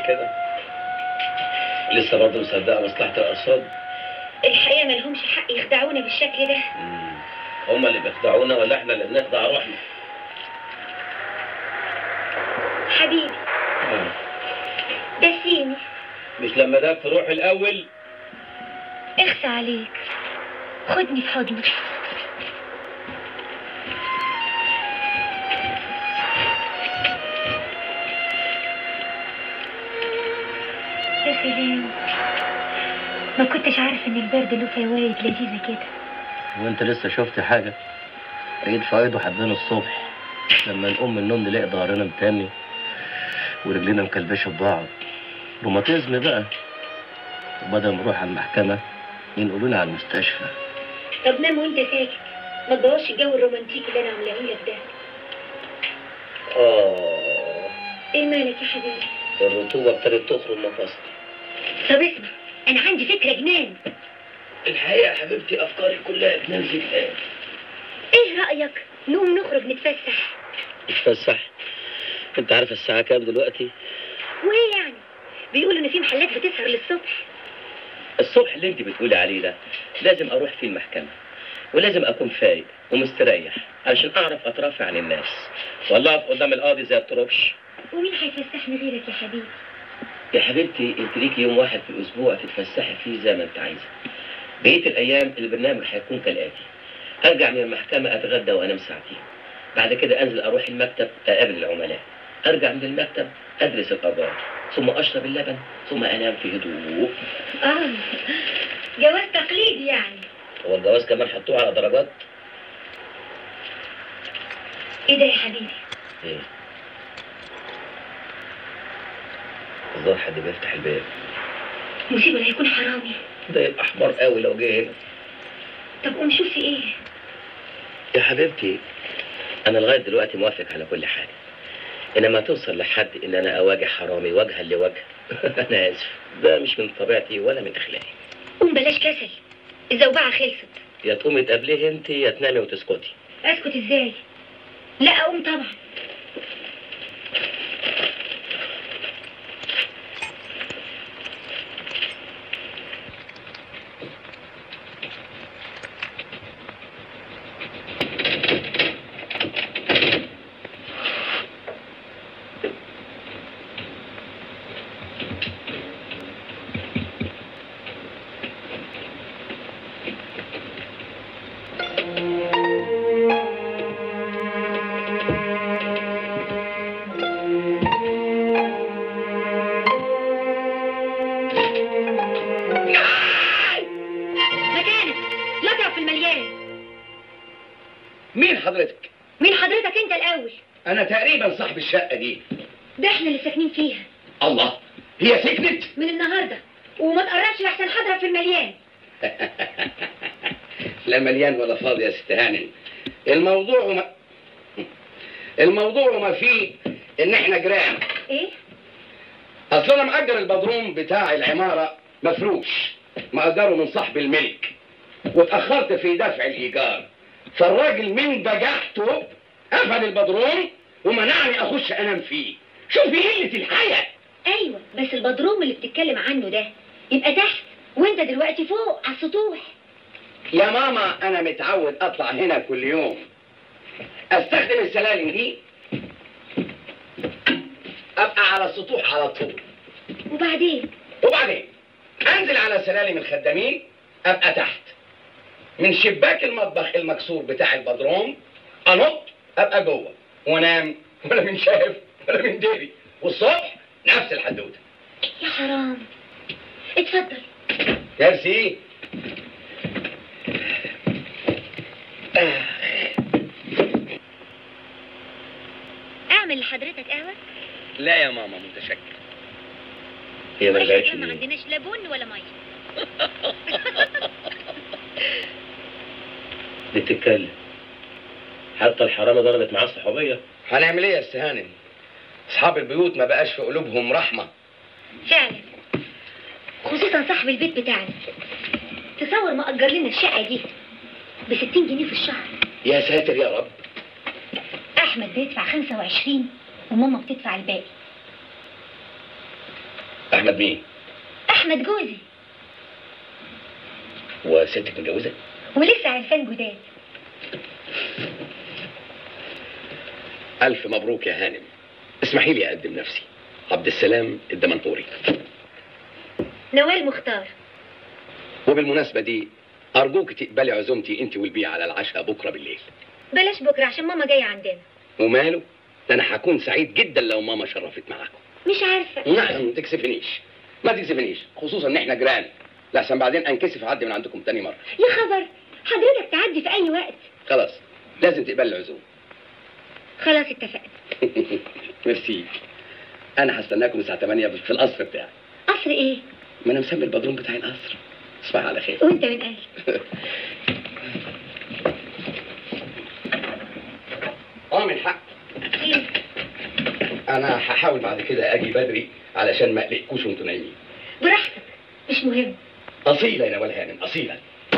كده لسه برضه مصدقه مصلحه الارصاد الحقيقة ملهمش حق يخدعونا بالشكل ده هم اللي بيخدعونا ولا احنا اللي بنخدع روحنا حبيبي دسيني مش لما ده في روح الاول اخسى عليك خدني في حضنك يا سلام ما كنتش عارف ان البرد له فوايد لذيذة كده وانت لسه شفت حاجه اكيد فايده حدنا الصبح لما نقوم من النوم نلاقي ظهرنا متني ورجلينا مكلبشه ببعض روماتيزم بقى وبدل ما نروح على المحكمه ينقلونا على المستشفى طب نام وانت ساكت ما تبوظش الجو الرومانتيكي اللي انا عاملاه لك ده اه ايه مالك يا حبيبي الرطوبه ابتدت تخرج مفاصل طب اسمع انا عندي فكرة جنان الحقيقه يا حبيبتي افكاري كلها جنان زكام ايه رأيك نقوم نخرج نتفسح اتفسح انت عارف الساعه كام دلوقتي وايه يعني بيقولوا ان في محلات بتسهر للصبح الصبح اللي انت بتقولي عليه ده لازم اروح فيه المحكمة ولازم اكون فايق ومستريح علشان اعرف اترافع عن الناس ولا اقف قدام القاضي زي الطربش ومين هيفسحني غيرك يا حبيبي يا حبيبتي انت ليكي يوم واحد في الاسبوع تتفسحي فيه زي ما انت عايزه بقيه الايام البرنامج هيكون كالاتي ارجع من المحكمة اتغدى وانام ساعتين بعد كده انزل اروح المكتب اقابل العملاء ارجع من المكتب ادرس القضايا ثم اشرب اللبن ثم انام في هدوء اه جواز تقليدي يعني هو الجواز كمان حطوه على درجات ايه ده يا حبيبي ايه الظاهر حد بيفتح الباب مصيبة لا يكون حرامي ده يبقى حمار قوي لو جه هنا طب قوم شوف في ايه يا حبيبتي انا لغايه دلوقتي موافق على كل حاجه انما توصل لحد ان انا اواجه حرامي وجها لوجه انا اسف ده مش من طبيعتي ولا من اخلاقي قوم بلاش كسل الزوبعة خلصت يا تقومي تقابليه انت يا تنامي وتسكتي اسكت ازاي لا اقوم طبعا مكانك لا تقف في المليان مين حضرتك؟ مين حضرتك انت الاول أنا تقريبا صاحب الشقة دي ده احنا اللي ساكنين فيها الله هي سكنت؟ من النهارده وما تقربش لحسن حضرة في المليان لا مليان ولا فاضي يا ست هانم الموضوع ما الموضوع ما فيه إن إحنا جيران ايه أصل أنا مأجر البدروم بتاع العمارة مفروش مأجره من صاحب الملك واتأخرت في دفع الإيجار فالراجل من بجحته قفل البدروم ومنعني أخش أنام فيه شوفي قلة الحياة ايوه بس البدروم اللي بتتكلم عنه ده يبقى تحت وانت دلوقتي فوق على السطوح يا ماما أنا متعود أطلع هنا كل يوم أستخدم السلالم دي أبقى على السطوح على طول وبعدين وبعدين أنزل على سلالم الخدامين أبقى تحت من شباك المطبخ المكسور بتاع البدروم أنط أبقى جوه وأنام ولا من شايف ولا من ديري والصبح نفس الحدوتة يا حرام اتفضل ميرسي اعمل لحضرتك قهوه لا يا ماما متشكر هي ما وإحنا رجعتش كمان ما ليه؟ عندناش لا بن ولا ميه دي بتتكلم حتى الحرامة ضربت معاه الصحوبية هنعمل ايه يا استهانم اصحاب البيوت ما بقاش في قلوبهم رحمه فعلا خصوصا صاحب البيت بتاعنا تصور ما اجر لنا الشقه دي ب 60 جنيه في الشهر يا ساتر يا رب احمد بيدفع 25 وماما بتدفع الباقي احمد مين احمد جوزي وستك متجوزه ولسه عرفان جداد الف مبروك يا هانم اسمحي لي اقدم نفسي عبد السلام الدمنهوري نوال مختار وبالمناسبه دي ارجوك تقبلي عزومتي انت والبيع على العشاء بكره بالليل بلاش بكره عشان ماما جايه عندنا وماله ده انا هكون سعيد جدا لو ماما شرفت معاكم مش عارفه لا ما تكسفنيش ما تكسفنيش خصوصا ان احنا جيران لحسن بعدين انكسف اعدي من عندكم تاني مره يا خبر حضرتك تعدي في اي وقت خلاص لازم تقبل العزومه خلاص اتفقنا ميرسي انا هستناكم الساعه 8 في القصر بتاعي قصر ايه ما انا مسمي البدروم بتاعي القصر تصبح على خير وانت من قلبي اه من حق إيه؟ انا هحاول بعد كده اجي بدري علشان ما اقلقكوش وانتوا نايمين براحتك مش مهم اصيله يا نوال هانم اصيله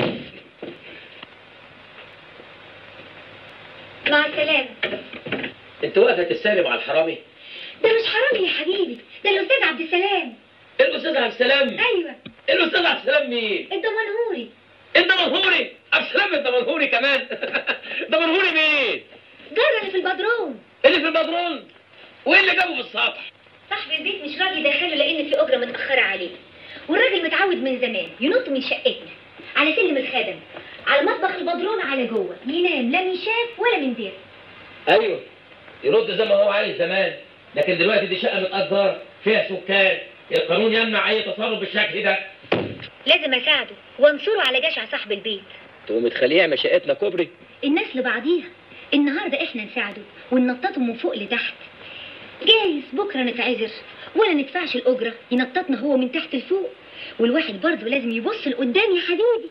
مع السلامه انت واقفه تستلم على الحرامي ده مش حرامي يا حبيبي ده الاستاذ عبد السلام الاستاذ عبد السلام ايوه الاستاذ عبد السلام مين الدمنهوري انت منهوري عبد السلام انت منهوري كمان ده منهوري مين جار اللي في البدروم اللي في البدرون وايه اللي جابه في السطح صاحب البيت مش راضي يدخله لان في اجره متاخره عليه والراجل متعود من زمان ينط من شقتنا على سلم الخدم على مطبخ البدرون على جوه ينام لا من شاف ولا من دير ايوه يرد زي ما هو عايز زمان لكن دلوقتي دي شقه متأجر فيها سكان القانون يمنع اي تصرف بالشكل ده لازم اساعده وانصره على جشع صاحب البيت تقوم تخليها مشاءتنا كوبري الناس لبعضيها النهارده احنا نساعده وننططه من فوق لتحت جايز بكره نتعذر ولا ندفعش الاجره ينططنا هو من تحت لفوق والواحد برضه لازم يبص لقدام يا حبيبي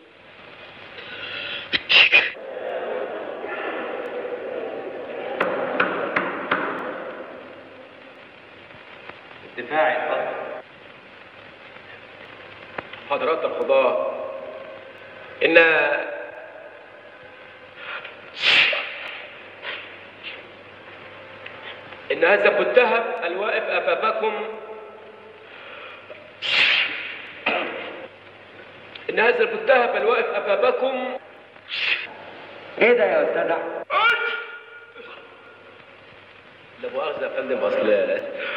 دفاعي اتفضل حضرات القضاة إن إن هذا المتهم الواقف أمامكم إن هذا المتهم الواقف أمامكم ايه ده يا استاذ احمد لا مؤاخذة يا فندم أصل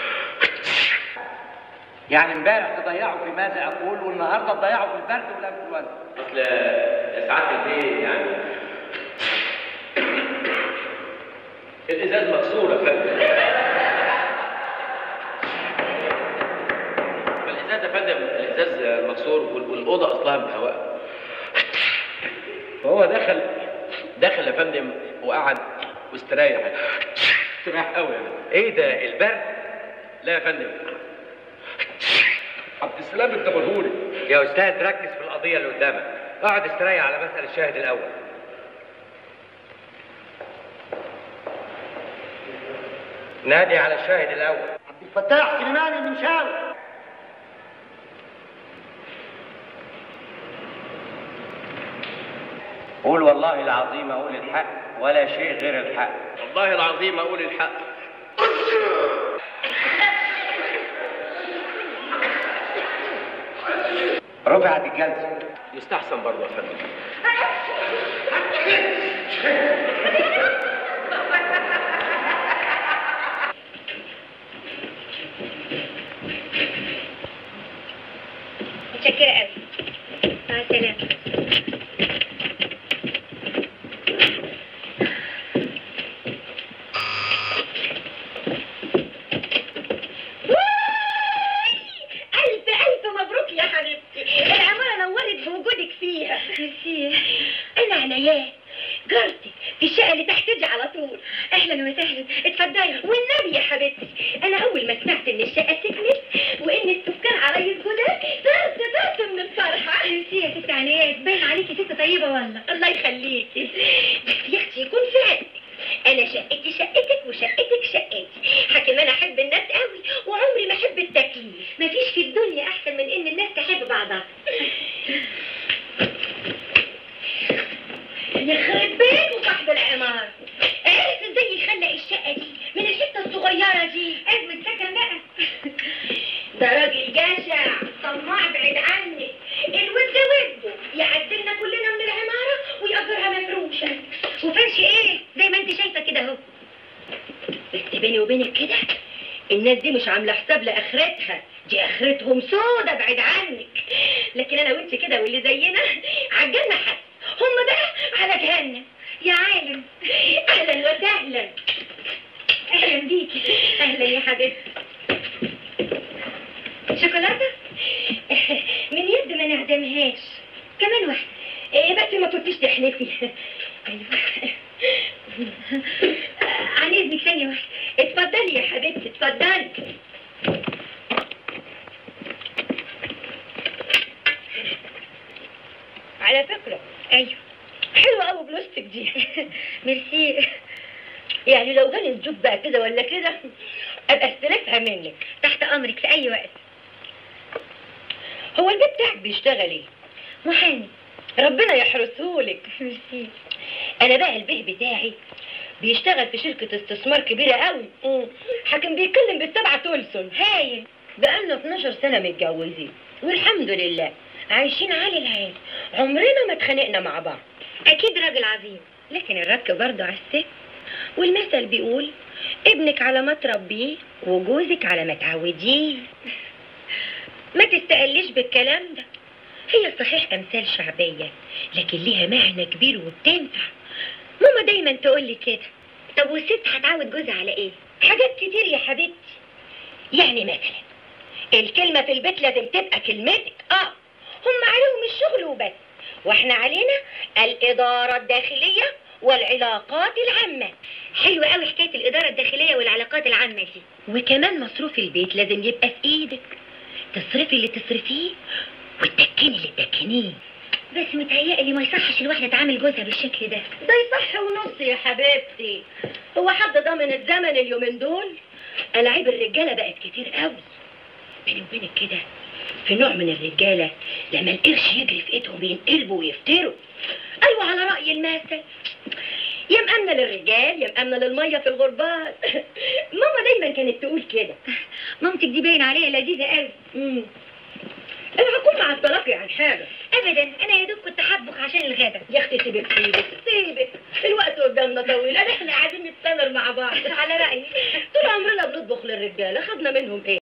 يعني امبارح تضيعوا في ماذا اقول والنهارده تضيعوا في البرد والانفلونزا أصل يا سعادة البيه يعني الإزاز مكسور يا فندم الإزاز يا فندم الإزاز مكسور وال- والأوضة أصلها مهواء فهو دخل دخل يا فندم وقعد واستريح استريح قوي يعني ايه ده البرد لا يا فندم عبد السلام الدبرهوري يا استاذ ركز في القضيه اللي قدامك اقعد استريح على مسألة الشاهد الاول نادي على الشاهد الاول عبد الفتاح سليمان المنشاوي قول والله العظيم اقول الحق ولا شيء غير الحق والله العظيم أقول الحق رفعت الجلسه يستحسن برضه يا فندم متشكره قوي مع السلامه ألف ألف مبروك يا حبيبتي العمارة نورت بوجودك فيها ميرسي أنا عناياه جارتي في الشقة اللي تحت دي على طول أهلا وسهلا اتفضلي والنبي يا حبيبتي أنا أول ما سمعت إن الشقة سكنت وإن السكان عليا جداد طرت طرت من الفرحة ميرسي يا ست عنايات باين عليكي ست طيبة والله الله يخليكي بس يا أختي يكون فعل انا شقتي شقتك وشقتك شقتي حكم انا احب الناس قوي وعمري ما احب التكليف مفيش في الدنيا احسن من ان الناس تحب بعضها يخرب بيته صاحب العمارة عرف ازاي يخلق الشقة دي من الحتة الصغيرة دي ازمة سكن بقى ده راجل جاش بيني وبينك كده الناس دي مش عامله حساب لاخرتها دي اخرتهم سودة بعيد عنك لكن انا وانت كده واللي زينا عالجنة حد هم بقى على جهنم يا عالم اهلا وسهلا اهلا بيكي اهلا يا حبيبتي شوكولاته من يد ما نعدمهاش كمان واحده إيه بس ما كنتيش تحلفي ايوه عن اذنك ثانيه واحده اتفضلي يا حبيبتي اتفضلي على فكره ايوه حلوه قوي بلوستك دي ميرسي يعني لو جالي الجوب بقى كده ولا كده ابقى استلفها منك تحت امرك في اي وقت هو البيت بتاعك بيشتغل ايه محامي ربنا يحرسهولك ميرسي انا بقى البيه بتاعي بيشتغل في شركة استثمار كبيرة قوي حاكم بيتكلم بالسبعة تولسون هايل بقالنا 12 سنة متجوزين والحمد لله عايشين عالي العين عمرنا ما اتخانقنا مع بعض اكيد راجل عظيم لكن الرك برضه على الست والمثل بيقول ابنك على ما تربيه وجوزك على ما تعوديه ما تستقليش بالكلام ده هي صحيح امثال شعبيه لكن ليها معنى كبير وبتنفع ماما دايما تقول لي كده طب والست هتعود جوزها على ايه حاجات كتير يا حبيبتي يعني مثلا الكلمه في البيت لازم تبقى كلمتك اه هم عليهم الشغل وبس واحنا علينا الاداره الداخليه والعلاقات العامه حلوه قوي حكايه الاداره الداخليه والعلاقات العامه دي وكمان مصروف البيت لازم يبقى في ايدك تصرفي اللي تصرفيه وتدكني اللي تدكنيه بس متهيألي ما يصحش الواحدة تعامل جوزها بالشكل ده ده يصح ونص يا حبيبتي هو حد ضامن الزمن اليومين دول ألاعيب الرجالة بقت كتير قوي بيني وبينك كده في نوع من الرجالة لما القرش يجري في ايدهم ينقلبوا ويفتروا أيوة على رأي المثل يا مأمنة للرجال يا مأمنة للمية في الغربال ماما دايما كانت تقول كده مامتك دي باين عليها لذيذة قوي امم انا هكون مع الطلاق عن حاجة ابدا انا يا دوب كنت حبك عشان الغدا يا اختي سيبك سيبك سيبك الوقت قدامنا طويل انا احنا قاعدين نتسامر مع بعض على رأيي طول عمرنا بنطبخ للرجالة خدنا منهم ايه